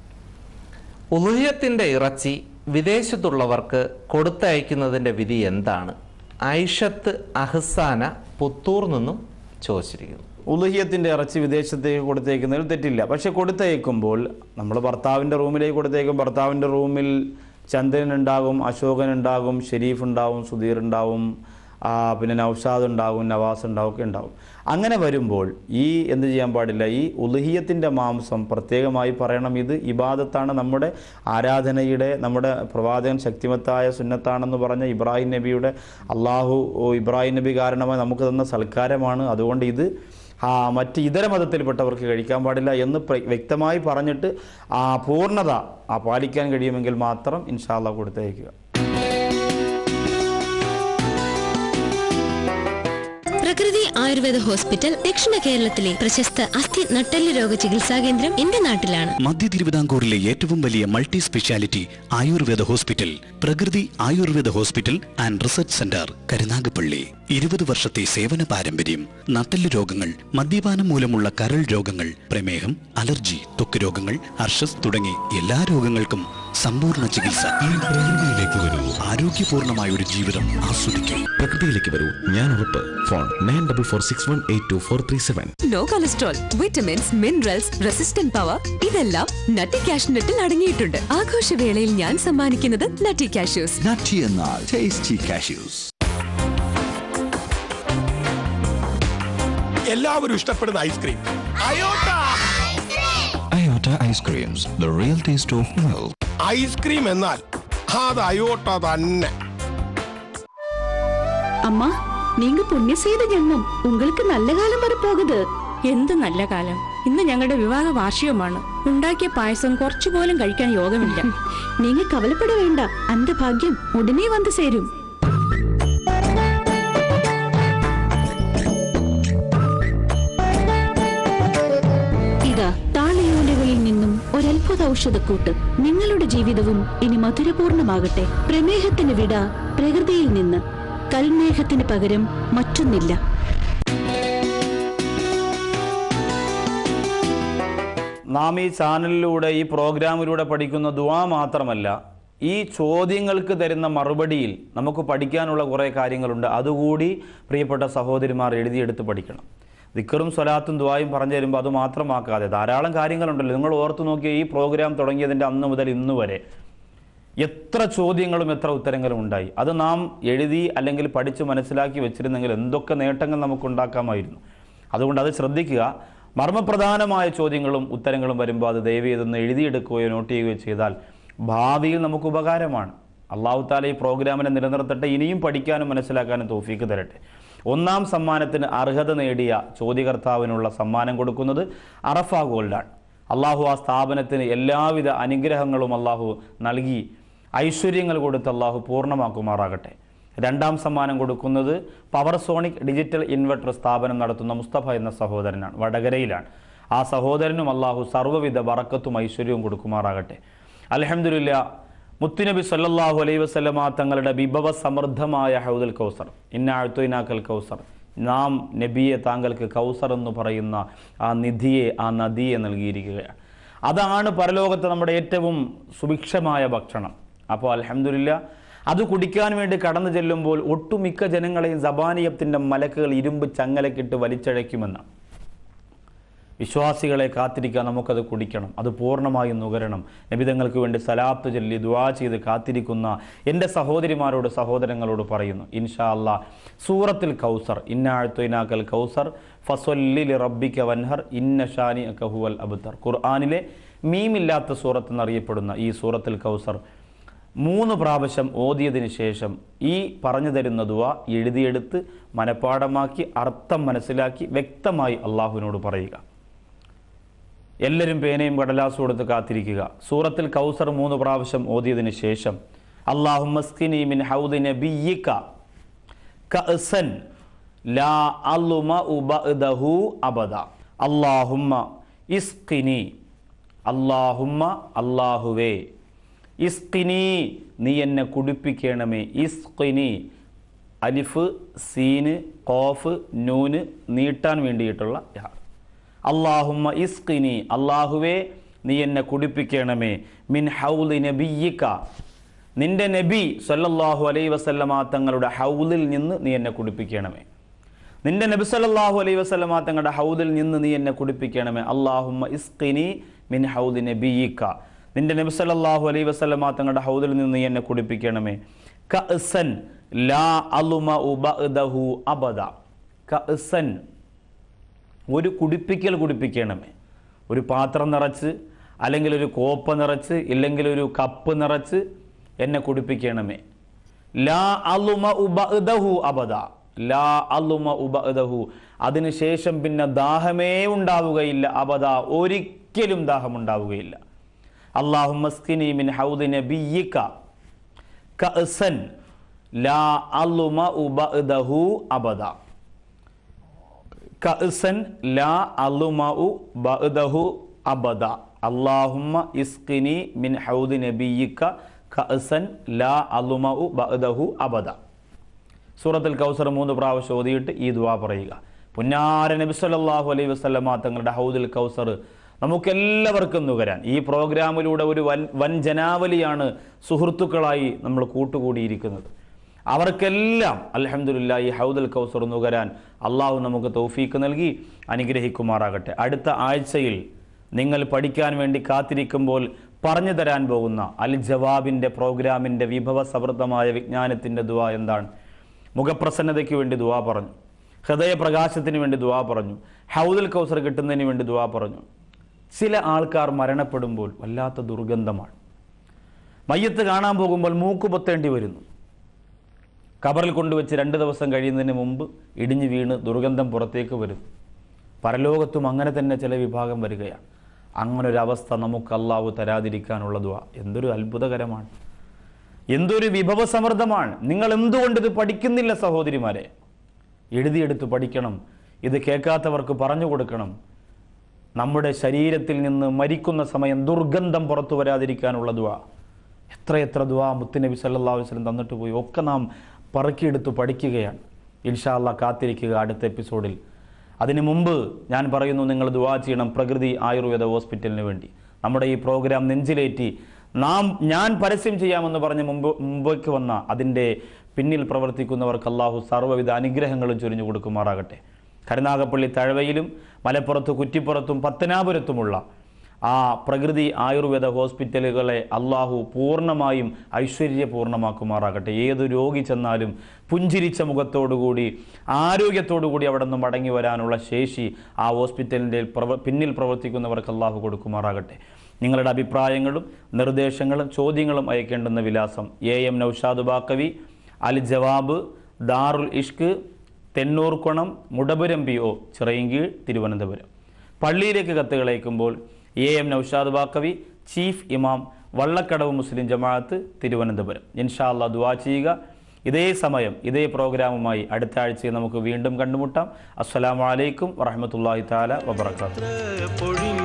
ഉലുഹ്യത്തിൻ്റെ ഇറച്ചി വിദേശത്തുള്ളവർക്ക് കൊടുത്തയക്കുന്നതിൻ്റെ വിധി എന്താണ് ഐഷത്ത് അഹ്സാന പുത്തൂർ നിന്നും ചോദിച്ചിരിക്കുന്നു ഉലുഹിയത്തിൻ്റെ ഇറച്ചി വിദേശത്തേക്ക് കൊടുത്തേക്കുന്നതിൽ തെറ്റില്ല പക്ഷെ കൊടുത്തയക്കുമ്പോൾ നമ്മൾ ഭർത്താവിൻ്റെ റൂമിലേക്ക് കൊടുത്തേക്കും ഭർത്താവിൻ്റെ റൂമിൽ ചന്ദ്രൻ ഉണ്ടാകും അശോകൻ ഉണ്ടാകും ഷെരീഫ് ഉണ്ടാവും സുധീർ ഉണ്ടാവും ആ, പിന്നെ നൗഷാദ് ഉണ്ടാകും നവാസ് ഉണ്ടാവും ഒക്കെ ഉണ്ടാവും അങ്ങനെ വരുമ്പോൾ ഈ എന്ത് ചെയ്യാൻ പാടില്ല ഈ ഉലുഹിയത്തിൻ്റെ മാംസം പ്രത്യേകമായി പറയണം ഇത് ഇബാദത്താണ് നമ്മുടെ ആരാധനയുടെ നമ്മുടെ പ്രവാചകൻ ശക്തിമത്തായ സുന്നത്താണെന്ന് പറഞ്ഞ ഇബ്രാഹിം നബിയുടെ അള്ളാഹു ഓ, ഇബ്രാഹിം നബി കാരണമായി നമുക്ക് തന്ന സൽക്കാരമാണ് അതുകൊണ്ട് ഇത് ആ മറ്റ് ഇതര മതത്തിൽപ്പെട്ടവർക്ക് കഴിക്കാൻ പാടില്ല എന്ന് പ്ര- വ്യക്തമായി പറഞ്ഞിട്ട് ആ പൂർണ്ണത ആ പാലിക്കാൻ കഴിയുമെങ്കിൽ മാത്രം ഇൻഷാല്ല കൊടുത്തയക്കുക പ്രകൃതി ആയുർവേദ ഹോസ്പിറ്റൽ ദക്ഷിണ കേരളത്തിലെ പ്രശസ്ത അസ്ഥി നട്ടെല്ല് രോഗ ചികിത്സാ കേന്ദ്രം എന്റെ നാട്ടിലാണ് മധ്യ തിരുവിതാംകൂറിലെ ഏറ്റവും വലിയ multi speciality Ayurveda hospital Prakriti Ayurveda hospital and research centre Karunagappally ഇരുപത് വർഷത്തെ സേവന പാരമ്പര്യം നട്ടെല്ല് രോഗങ്ങൾ മദ്യപാനം മൂലമുള്ള കരൾ രോഗങ്ങൾ പ്രമേഹം അലർജി ത്വക്ക് രോഗങ്ങൾ അർഷസ് തുടങ്ങി എല്ലാ രോഗങ്ങൾക്കും സമ്പൂർണ്ണ ചികിത്സ പ്രകൃതിയിലേക്ക് വരൂ ആരോഗ്യപൂർണമായ ഒരു ജീവിതം ആസ്വദിക്കൂ പ്രകൃതിയിലേക്ക് വരൂ ഞാൻ ഉറപ്പ് phone nine double four six one eight two four three seven no cholesterol vitamins minerals resistant power ഇതെല്ലാം നട്ടി കാഷ്നട്ടിൽ അടങ്ങിയിട്ടുണ്ട് ആഘോഷവേളയിൽ ഞാൻ സമ്മാനിക്കുന്നത് Nutty cashews Nutty and tasty cashews. എല്ലാവരും ഇഷ്ടപ്പെടുന്ന ice cream Iota Iota ice creams, the real taste of milk. Ice cream എന്നാൽ അത് അയോട്ട തന്നെ அம்மா நீங்க புண்ணிய செய்த ஜென்மம் உங்களுக்கு நல்ல காலம் வரப்போகுது എന്ത് നല്ല കാലം ഇന്ന് ഞങ്ങളുടെ വിവാഹ വാർഷികമാണ് ഉണ്ടാക്കിയ പായസം കുറച്ചു പോലും കഴിക്കാൻ യോഗമില്ല நீங்க கவலைப்பட வேண்டாம் அந்த பாக்கியம் உடனே வந்து சேரும் ഇതാ താളയോലകളിൽ നിന്നും ഒരത്ഭുത ഔഷധക്കൂട്ട് നിങ്ങളുടെ ജീവിതവും ഇനി മധുരപൂർണമാകട്ടെ പ്രമേഹത്തിന് വിട പ്രകൃതിയിൽ നിന്ന് കൽമേഘത്തിന് പകരം മറ്റൊന്നില്ല നാം ഈ ചാനലിലൂടെ ഈ പ്രോഗ്രാമിലൂടെ പഠിക്കുന്ന ദുവാ മാത്രമല്ല ഈ ചോദ്യങ്ങൾക്ക് തരുന്ന മറുപടിയിൽ നമുക്ക് പഠിക്കാനുള്ള കുറേ കാര്യങ്ങളുണ്ട് അതുകൂടി പ്രിയപ്പെട്ട സഹോദരിമാർ എഴുതിയെടുത്ത് പഠിക്കണം ദിക്കറും സ്വലാത്തും ദുവായും പറഞ്ഞു തരുമ്പോൾ അത് മാത്രമാക്കാതെ ധാരാളം കാര്യങ്ങളുണ്ടല്ലോ നിങ്ങൾ ഓർത്തു നോക്കിയ ഈ പ്രോഗ്രാം തുടങ്ങിയതിൻ്റെ അന്ന് മുതൽ ഇന്ന് വരെ എത്ര ചോദ്യങ്ങളും എത്ര ഉത്തരങ്ങളും ഉണ്ടായി അത് നാം എഴുതി അല്ലെങ്കിൽ പഠിച്ച് മനസ്സിലാക്കി വെച്ചിരുന്നെങ്കിൽ എന്തൊക്കെ നേട്ടങ്ങൾ നമുക്ക് ഉണ്ടാക്കാമായിരുന്നു അതുകൊണ്ട് അത് ശ്രദ്ധിക്കുക മർമ്മപ്രധാനമായ ചോദ്യങ്ങളും ഉത്തരങ്ങളും വരുമ്പോൾ അത് ദയവ് ചെയ്തൊന്ന് എഴുതിയെടുക്കുകയോ നോട്ട് ചെയ്യുകയോ ചെയ്താൽ ഭാവിയിൽ നമുക്ക് ഉപകാരമാണ് അള്ളാഹു താല ഈ പ്രോഗ്രാമിനെ നിലനിർത്തട്ടെ ഇനിയും പഠിക്കാനും മനസ്സിലാക്കാനും തോഫീക്ക് തരട്ടെ ഒന്നാം സമ്മാനത്തിന് അർഹത നേടിയ ചോദ്യകർത്താവിനുള്ള സമ്മാനം കൊടുക്കുന്നത് അറഫ ഗോൾഡാണ് അള്ളാഹു ആ സ്ഥാപനത്തിന് എല്ലാവിധ അനുഗ്രഹങ്ങളും അള്ളാഹു നൽകി ഐശ്വര്യങ്ങൾ കൊടുത്ത് അള്ളാഹു പൂർണ്ണമാക്കുമാറാകട്ടെ രണ്ടാം സമ്മാനം കൊടുക്കുന്നത് പവർസോണിക് ഡിജിറ്റൽ ഇൻവെർട്ടർ സ്ഥാപനം നടത്തുന്ന മുസ്തഫ എന്ന സഹോദരനാണ് വടകരയിലാണ് ആ സഹോദരനും അള്ളാഹു സർവ്വവിധ വറക്കത്തും ഐശ്വര്യവും കൊടുക്കുമാറാകട്ടെ അലഹമില്ല മുത്തുനബി സല്ലല്ലാഹു അലൈഹി വസല്ലമ തങ്ങളുടെ വിഭവ സമൃദ്ധമായ ഹൗദുൽ കൗസർ ഇന്ന അഴുത്തുനാക്കൽ കൗസർ നാം നബിയെ താങ്കൾക്ക് കൗസർ എന്ന് പറയുന്ന ആ നിധിയെ ആ നദിയെ നൽകിയിരിക്കുകയാണ് അതാണ് പരലോകത്ത് നമ്മുടെ ഏറ്റവും സുഭിക്ഷമായ ഭക്ഷണം അപ്പോൾ അലഹമില്ല അത് കുടിക്കാൻ വേണ്ടി കടന്നു ചെല്ലുമ്പോൾ ഒട്ടുമിക്ക ജനങ്ങളെയും സബാനിയത്തിൻ്റെ മലക്കുകൾ ഇരുമ്പ് ചങ്ങലക്കിട്ട് വലിച്ചഴയ്ക്കുമെന്നാണ് വിശ്വാസികളെ കാത്തിരിക്കാൻ നമുക്കത് കുടിക്കണം അത് പൂർണ്ണമായും നുകരണം നബിതങ്ങൾക്ക് വേണ്ടി സലാത്ത് ചൊല്ലി ദുവാ ചെയ്ത് കാത്തിരിക്കുന്ന എൻ്റെ സഹോദരിമാരോട് സഹോദരങ്ങളോട് പറയുന്നു ഇൻഷാ അല്ലാ സൂറത്തിൽ കൗസർ ഇന്നാഴ്ത്തുനാക്കൽ കൗസർ ഫസൊല്ലിൽ റബ്ബിക്ക വൻഹർ ഇന്ന ഷാനി കഹുവൽ അബുത്തർ ഖുർആാനിലെ മീമില്ലാത്ത സൂറത്ത് എന്നറിയപ്പെടുന്ന ഈ സൂറത്തിൽ കൗസർ മൂന്ന് പ്രാവശ്യം ഓതിയതിന് ശേഷം ഈ പറഞ്ഞു തരുന്ന ദുവ എഴുതിയെടുത്ത് മനഃപ്പാടമാക്കി അർത്ഥം മനസ്സിലാക്കി വ്യക്തമായി അള്ളാഹുവിനോട് പറയുക എല്ലാവരും പേനയും കടലാസും കൊടുത്ത് കാത്തിരിക്കുക സൂറത്തിൽ കൗസർ മൂന്ന് പ്രാവശ്യം ഓതിയതിന് ശേഷം അള്ളാഹു മസ്കിനി മിൻ ഹൗദി നബിയിക കഅസൻ ലാ അലുമ ഉബഅദഹു അബദ അല്ലാഹുമ്മ ഇസ്കിനി അല്ലാഹുമ്മ അല്ലാഹുവേ ഇസ്കിനി നീ എന്നെ കുടിപ്പിക്കണമേ ഇസ്കിനി അലിഫ് സീന് കോഫ് നൂന് നീട്ടാൻ വേണ്ടിയിട്ടുള്ള യാ അള്ളാഹുമ്മ ഇസ്കിനി അള്ളാഹുവേ നീ എന്നെ കുടിപ്പിക്കണമേ മിൻ ഹൗലി നബിയിക്ക നിന്റെ നബി സല്ലല്ലാഹു അലൈ വസല്ലമ തങ്ങളുടെ ഹൗലിൽ നിന്ന് നീ എന്നെ കുടിപ്പിക്കണമേ നിന്റെ നബി സല്ലല്ലാഹു അലൈ വസല്ലമ തങ്ങളുടെ ഹൗദിൽ നിന്ന് നീ എന്നെ കുടിപ്പിക്കണമേ അള്ളാഹുമ്മ ഇസ്കിനി മിൻ ഹൗദി നബിയിക്ക നിന്റെ നബി സല്ലല്ലാഹു അലൈ വസല്ലമ തങ്ങളുടെ ഹൗദിൽ നിന്ന് നീ എന്നെ കുടിപ്പിക്കണമേ കഅസൻ ലാ അലുമ ഉബഅദഹു അബദ കഅസൻ ഒരു കുടിപ്പിക്കൽ കുടിപ്പിക്കണമേ ഒരു പാത്രം നിറച്ച് അല്ലെങ്കിൽ ഒരു കോപ്പ നിറച്ച് ഇല്ലെങ്കിൽ ഒരു കപ്പ് നിറച്ച് എന്നെ കുടിപ്പിക്കണമേ ലാ അലുമ ഉബഅദഹു അബദ ലാ അലുമ ഉബഅദഹു അതിനുശേഷം പിന്നെ ദാഹമേ ഉണ്ടാവുകയില്ല അബദ ഒരിക്കലും ദാഹം ഉണ്ടാവുകയില്ല അള്ളാഹു മസ്കിനി മിൻ ഹൗദി നബിയിക കഅസൻ ലാ അലുമ ഉബഅദഹു അബദ കഅസൻ ലാ അലുമഉ ബഅദഹു അബദ അല്ലാഹുമ്മ ഇസ്കിനി മിൻ ഹൗദി നബിയിക കഅസൻ ലാ അലുമഉ ബഅദഹു അബദ സൂറത്തുൽ കൗസർ മൂന്ന് പ്രാവശ്യം ഓതിയിട്ട് ഈ ദുആ പറയുക പുന്നാര നബി സല്ലല്ലാഹു അലൈഹി വസല്ലമ തങ്ങളുടെ ഹൗദുൽ കൗസർ നമുക്കെല്ലാവർക്കും നുകരാൻ ഈ പ്രോഗ്രാമിലൂടെ ഒരു വൻ വൻ ജനാവലിയാണ് സുഹൃത്തുക്കളായി നമ്മൾ കൂട്ടുകൂടിയിരിക്കുന്നത് അവർക്കെല്ലാം അൽഹംദുലില്ലാ ഈ ഹൗദുൽ കൗസർ നുകരാൻ അള്ളാഹു നമുക്ക് തൗഫീക്ക് നൽകി അനുഗ്രഹിക്കുമാറാകട്ടെ അടുത്ത ആഴ്ചയിൽ നിങ്ങൾ പഠിക്കാൻ വേണ്ടി കാത്തിരിക്കുമ്പോൾ പറഞ്ഞു തരാൻ പോകുന്ന അൽ ജവാബിൻ്റെ പ്രോഗ്രാമിൻ്റെ വിഭവ സമൃദ്ധമായ വിജ്ഞാനത്തിൻ്റെ ദുവ എന്താണ് മുഖപ്രസന്നതയ്ക്ക് വേണ്ടി ദുവാ പറഞ്ഞു ഹൃദയപ്രകാശത്തിന് വേണ്ടി ദുവാ പറഞ്ഞു ഹൗദുൽ കൗസർ കിട്ടുന്നതിന് വേണ്ടി ദുവാ പറഞ്ഞു ചില ആൾക്കാർ മരണപ്പെടുമ്പോൾ വല്ലാത്ത ദുർഗന്ധമാണ് മയ്യത്ത് കാണാൻ പോകുമ്പോൾ മൂക്ക് പൊത്തേണ്ടി വരുന്നു കബറിൽ കൊണ്ടുവച്ച് രണ്ട് ദിവസം കഴിയുന്നതിന് മുമ്പ് ഇടിഞ്ഞു വീണ് ദുർഗന്ധം പുറത്തേക്ക് വരും പരലോകത്തും അങ്ങനെ തന്നെ ചില വിഭാഗം വരികയാണ് അങ്ങനെ ഒരു അവസ്ഥ നമുക്ക് അള്ളാഹു തരാതിരിക്കാനുള്ള ദുവ എന്തൊരു അത്ഭുതകരമാണ് എന്തൊരു വിഭവസമൃദ്ധമാണ് നിങ്ങൾ എന്തുകൊണ്ട് ഇത് പഠിക്കുന്നില്ല സഹോദരിമാരെ എഴുതിയെടുത്ത് പഠിക്കണം ഇത് കേൾക്കാത്തവർക്ക് പറഞ്ഞു കൊടുക്കണം നമ്മുടെ ശരീരത്തിൽ നിന്ന് മരിക്കുന്ന സമയം ദുർഗന്ധം പുറത്തു വരാതിരിക്കാനുള്ള ദുവ എത്രയെത്ര ദുവാ മുത്തുനബി സല്ലല്ലാഹു അലൈഹി വസല്ലം തന്നിട്ട് പോയി ഒക്കെ നാം പറക്കിയെടുത്ത് പഠിക്കുകയാണ് ഇൻഷാ അല്ലാ കാത്തിരിക്കുക അടുത്ത എപ്പിസോഡിൽ അതിനു മുമ്പ് ഞാൻ പറയുന്നു നിങ്ങൾ ദുവാ ചെയ്യണം പ്രകൃതി ആയുർവേദ ഹോസ്പിറ്റലിന് വേണ്ടി നമ്മുടെ ഈ പ്രോഗ്രാം നെഞ്ചിലേറ്റി നാം ഞാൻ പരസ്യം ചെയ്യാമെന്ന് പറഞ്ഞ് മുമ്പ് മുമ്പേക്ക് വന്ന അതിൻ്റെ പിന്നിൽ പ്രവർത്തിക്കുന്നവർക്ക് അള്ളാഹു സർവ്വവിധ അനുഗ്രഹങ്ങളും ചൊരിഞ്ഞു കൊടുക്കുമാറാകട്ടെ കരുനാഗപ്പള്ളി തഴവയിലും മലപ്പുറത്ത് കുറ്റിപ്പുറത്തും പത്തനാപുരത്തുമുള്ള ആ പ്രകൃതി ആയുർവേദ ഹോസ്പിറ്റലുകളെ അള്ളാഹു പൂർണ്ണമായും ഐശ്വര്യപൂർണ്ണമാക്കുമാറാകട്ടെ ഏത് രോഗി ചെന്നാലും പുഞ്ചിരിച്ച മുഖത്തോടുകൂടി ആരോഗ്യത്തോടുകൂടി അവിടെ നിന്ന് മടങ്ങി വരാനുള്ള ശേഷി ആ ഹോസ്പിറ്റലിൻ്റെ പ്രവ പിന്നിൽ പ്രവർത്തിക്കുന്നവർക്ക് അള്ളാഹു കൊടുക്കുമാറാകട്ടെ നിങ്ങളുടെ അഭിപ്രായങ്ങളും നിർദ്ദേശങ്ങളും ചോദ്യങ്ങളും അയക്കേണ്ടുന്ന വിലാസം A M Naushad Baqavi Al Jawab Darul Ishq Thennoorkonam Mudapuram P O Chirayinkeezhu Thiruvananthapuram പള്ളിയിലേക്ക് കത്തുകൾ അയക്കുമ്പോൾ A M Naushad Baqavi chief ഇമാം വള്ളക്കടവ് മുസ്ലിം ജമാഅത്ത് തിരുവനന്തപുരം ഇൻഷാ അല്ലാ ദുവാ ചെയ്യുക ഇതേ സമയം ഇതേ പ്രോഗ്രാമുമായി അടുത്ത ആഴ്ചയിൽ നമുക്ക് വീണ്ടും കണ്ടുമുട്ടാം അസ്സലാമു അലൈക്കും വറഹമത്തല്ലാഹി താല വബർക്കാത്തു പൊഴിഞ്ഞ